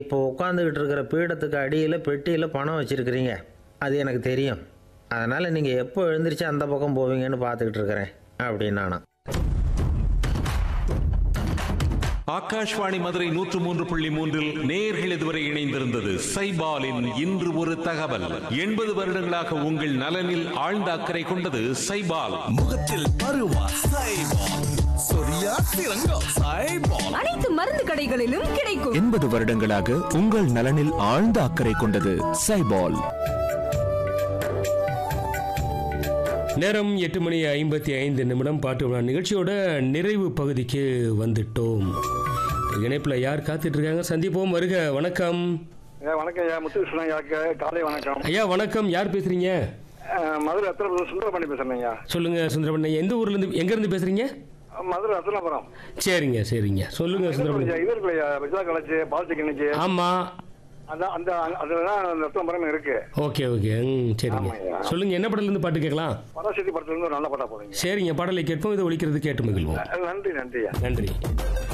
இப்போ உட்காந்துக்கிட்டு இருக்கிற பீடத்துக்கு அடியில் பெட்டியில் பணம் வச்சுருக்கிறீங்க அது எனக்கு தெரியும் அதனால் நீங்கள் எப்போ எழுந்திரிச்சு அந்த பக்கம் போவீங்கன்னு பார்த்துக்கிட்டு இருக்கிறேன் அப்படின்னானா ஆகாஷ்வாணி மதுரை நூற்று மூன்று புள்ளி மூன்றில் நேர்கள் இதுவரை இணைந்திருந்தது சைபாலின் இன்று ஒரு தகவல் எண்பது வருடங்களாக உங்கள் நலனில் ஆழ்ந்த அக்கறை கொண்டது சைபால் முகத்தில் பருவா சைபால் சொரியா சிறங்கம் சைபால் அனைத்து மருந்து கடைகளிலும் கிடைக்கும் எண்பது வருடங்களாக உங்கள் நலனில் ஆழ்ந்த அக்கறை கொண்டது சைபால் நேரம் எட்டு மணி ஐம்பத்தி ஐந்து நிமிடம் பாட்டு விழா நிகழ்ச்சியோட நிறைவு பகுதிக்கு வந்துட்டோம் இணைப்பில் யார் காத்துட்டு இருக்காங்க சந்திப்போம் வருக வணக்கம் ஐயா வணக்கம் ஐயா முத்துகிருஷ்ணன் ஐயாக்கு காலை வணக்கம் ஐயா வணக்கம் யார் பேசுறீங்க அஹ், மதுரை ரத்னபுரம் சுந்தரபாண்டி பேசுறேன் ஐயா சொல்லுங்க சுந்தரபண்ண எந்த ஊர்ல இருந்து எங்க இருந்து பேசுறீங்க மதுரை ரத்னபுரம் சரிங்க சரிங்க சொல்லுங்க ஐயா, சுந்தரபண்ண இது இருக்கு ஐயா விஜயா காலேஜ் பாலிடெக்னிக் ஆமா அதான் அந்த அதுதான் அந்த ரத்னபுரம் இருக்கு ஓகே ஓகே ம் சரிங்க ஆமாய்யா. சொல்லுங்க என்ன படத்துல இருந்து பாட்டு கேட்கலாம் பராசக்தி படத்துல இருந்து ஒரு நல்ல பாட்டா போடுங்க சரிங்க பாடலை கேட்போம் இதை ஒழிக்கிறது கேட்டு மகிழ்வோம் அஹ், நன்றி நன்றி ஐயா நன்றி